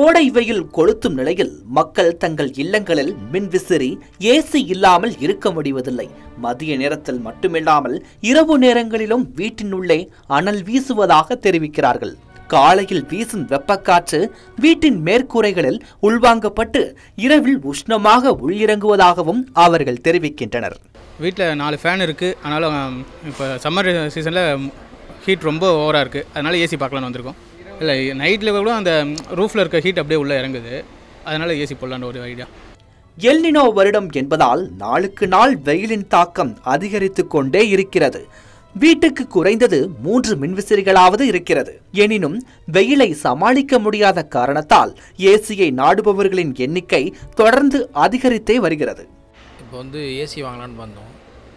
கோடை வெயில் கொளுத்தும் நிலையில் மக்கள் தங்கள் இல்லங்களில் மின்விசிறி ஏசி இல்லாமல் இருக்க முடிவதில்லை மதிய நேரத்தில் மட்டுமில்லாமல் இரவு நேரங்களிலும் வீட்டின் உள்ளே அனல் வீசுவதாக தெரிவிக்கிறார்கள் காலையில் வீசும் வெப்பக்காற்று வீட்டின் மேற்கூரைகளில் உள்வாங்கப்பட்டு இரவில் உஷ்ணமாக உள்ளிறங்குவதாகவும் அவர்கள் தெரிவிக்கின்றனர் வீட்டில் நாலு ஃபேன் இருக்குது அதனால் இப்போ சம்மர் சீசனில் ஹீட் ரொம்ப ஓவராக இருக்குது அதனால் ஏசி பார்க்கலான்னு வந்திருக்கோம் இல்லை நைட்டில் கூட அந்த ரூஃபில் இருக்க ஹீட் அப்படியே உள்ளே இறங்குது அதனால் ஏசி போடலான்னு ஒரு ஐடியா எல்னினோ வருடம் என்பதால் நாளுக்கு நாள் வெயிலின் தாக்கம் அதிகரித்துக் கொண்டே இருக்கிறது வீட்டுக்கு குறைந்தது மூன்று மின்விசிறிகளாவது இருக்கிறது எனினும் வெயிலை சமாளிக்க முடியாத காரணத்தால் ஏசியை நாடுபவர்களின் எண்ணிக்கை தொடர்ந்து அதிகரித்தே வருகிறது இப்போ வந்து ஏசி வாங்கலான்னு வந்தோம்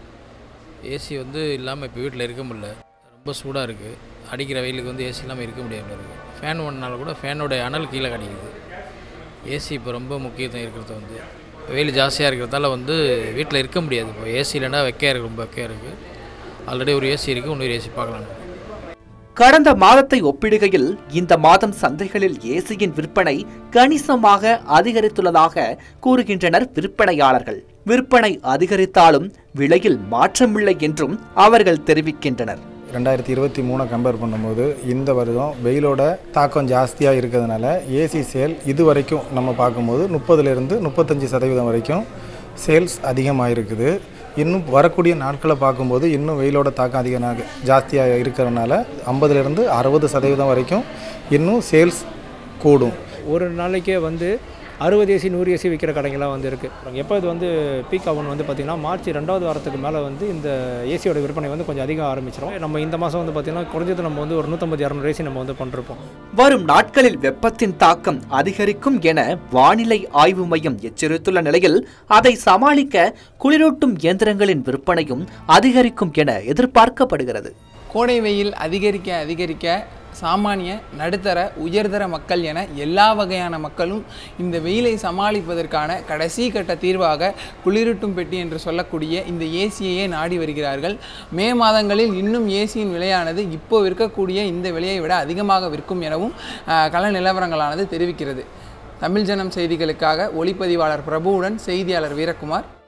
ஏசி வந்து இல்லாமல் இப்போ வீட்டில் இருக்க முடியல ரொம்ப சூடாக இருக்குது அடிக்கிற வெயிலுக்கு வந்து ஏசி இல்லாமல் இருக்க முடியாமல் இருக்குது ஃபேன் ஒன்றால கூட ஃபேனோட அனல் கீழே கிடைக்குது ஏசி இப்போ ரொம்ப முக்கியத்துவம் இருக்கிறது வந்து வெயில் ஜாஸ்தியாக இருக்கிறதால வந்து வீட்டில் இருக்க முடியாது இப்போ ஏசி இல்லைன்னா வெக்கையாக இருக்குது ரொம்ப வெக்கையாக இருக்குது ஆல்ரெடி ஒரு ஏசி இருக்குது இன்னொரு ஏசி பார்க்கலாம் கடந்த மாதத்தை ஒப்பிடுகையில் இந்த மாதம் சந்தைகளில் ஏசியின் விற்பனை கணிசமாக அதிகரித்துள்ளதாக கூறுகின்றனர் விற்பனையாளர்கள் விற்பனை அதிகரித்தாலும் விலையில் மாற்றமில்லை என்றும் அவர்கள் தெரிவிக்கின்றனர் ரெண்டாயிரத்தி இருபத்தி மூணை கம்பேர் பண்ணும்போது இந்த வருடம் வெயிலோட தாக்கம் ஜாஸ்தியாக இருக்கிறதுனால ஏசி சேல் இது வரைக்கும் நம்ம பார்க்கும்போது முப்பதுலேருந்து முப்பத்தஞ்சு சதவீதம் வரைக்கும் சேல்ஸ் அதிகமாக இருக்குது இன்னும் வரக்கூடிய நாட்களை பார்க்கும்போது இன்னும் வெயிலோட தாக்கம் அதிகமாக ஜாஸ்தியாக இருக்கிறதுனால ஐம்பதுலேருந்து அறுபது சதவீதம் வரைக்கும் இன்னும் சேல்ஸ் கூடும் ஒரு நாளைக்கே வந்து அறுபது ஏசி நூறு ஏசி விற்கிற கடைங்களாம் வந்து இருக்குது எப்போ இது வந்து பீக் ஆகும்னு வந்து பார்த்திங்கன்னா மார்ச் ரெண்டாவது வாரத்துக்கு மேலே வந்து இந்த ஏசியோட விற்பனை வந்து கொஞ்சம் அதிகம் ஆரம்பிச்சிடும் நம்ம இந்த மாதம் வந்து பார்த்திங்கன்னா குறைஞ்சது நம்ம வந்து ஒரு நூற்றம்பது இரநூறு ஏசி நம்ம வந்து பண்ணிருப்போம் வரும் நாட்களில் வெப்பத்தின் தாக்கம் அதிகரிக்கும் என வானிலை ஆய்வு மையம் எச்சரித்துள்ள நிலையில் அதை சமாளிக்க குளிரூட்டும் இயந்திரங்களின் விற்பனையும் அதிகரிக்கும் என எதிர்பார்க்கப்படுகிறது கோடை வெயில் அதிகரிக்க அதிகரிக்க சாமானிய நடுத்தர உயர்தர மக்கள் என எல்லா வகையான மக்களும் இந்த வெயிலை சமாளிப்பதற்கான கடைசி கட்ட தீர்வாக குளிரூட்டும் பெட்டி என்று சொல்லக்கூடிய இந்த ஏசியையே நாடி வருகிறார்கள் மே மாதங்களில் இன்னும் ஏசியின் விலையானது இப்போ விற்கக்கூடிய இந்த விலையை விட அதிகமாக விற்கும் எனவும் ஆஹ், கள நிலவரங்களானது தெரிவிக்கிறது தமிழ் ஜனம் செய்திகளுக்காக ஒளிப்பதிவாளர் பிரபுவுடன் செய்தியாளர் வீரகுமார்